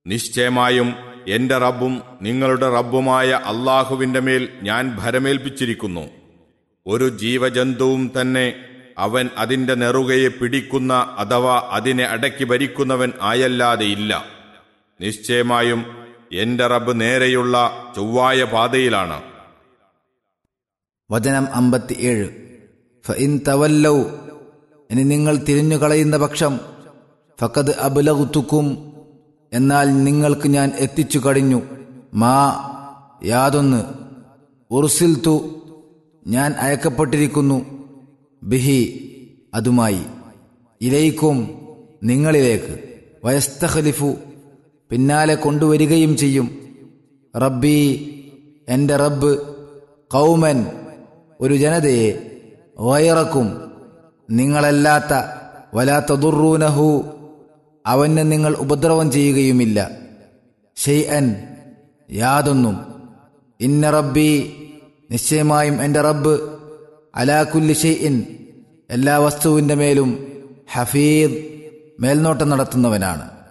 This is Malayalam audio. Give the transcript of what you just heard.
നിശ്ചയമായും എന്റെ റബ്ബും നിങ്ങളുടെ റബ്ബുമായ അള്ളാഹുവിന്റെ മേൽ ഞാൻ ഭരമേൽപ്പിച്ചിരിക്കുന്നു ഒരു ജീവജന്തുവും തന്നെ അവൻ അതിന്റെ നെറുകയെ പിടിക്കുന്ന അഥവാ അതിനെ അടക്കി ഭരിക്കുന്നവൻ ആയല്ലാതെ ഇല്ല നിശ്ചയമായും എന്റെ റബ്ബ് നേരെയുള്ള ചൊവ്വായ പാതയിലാണ് വചനം അമ്പത്തിയേഴ് ഫഇൻ തവല്ലൗ ഇനി നിങ്ങൾ തിരിഞ്ഞു കളയുന്ന പക്ഷം ഫക്കത് അബുലകുത്തുക്കും എന്നാൽ നിങ്ങൾക്ക് ഞാൻ എത്തിച്ചു കഴിഞ്ഞു മാ യാതൊന്ന് ഉർസിൽത്തു ഞാൻ അയക്കപ്പെട്ടിരിക്കുന്നു ബിഹി അതുമായി ഇലയിക്കും നിങ്ങളിലേക്ക് വയസ്തഖലിഫു പിന്നാലെ കൊണ്ടുവരികയും ചെയ്യും റബ്ബി എൻ്റെ റബ്ബ് കൗമൻ ഒരു ജനതയെ വയറക്കും നിങ്ങളല്ലാത്ത വലാത്തതുറൂനഹു അവന് നിങ്ങൾ ഉപദ്രവം ചെയ്യുകയുമില്ല ഷെയ്അൻ യാതൊന്നും ഇന്ന റബ്ബി നിശ്ചയമായും എൻ്റെ റബ്ബ് അലാകുല്ലി ഷെയ്ഇൻ എല്ലാ വസ്തുവിൻ്റെ മേലും ഹഫീദ് മേൽനോട്ടം നടത്തുന്നവനാണ്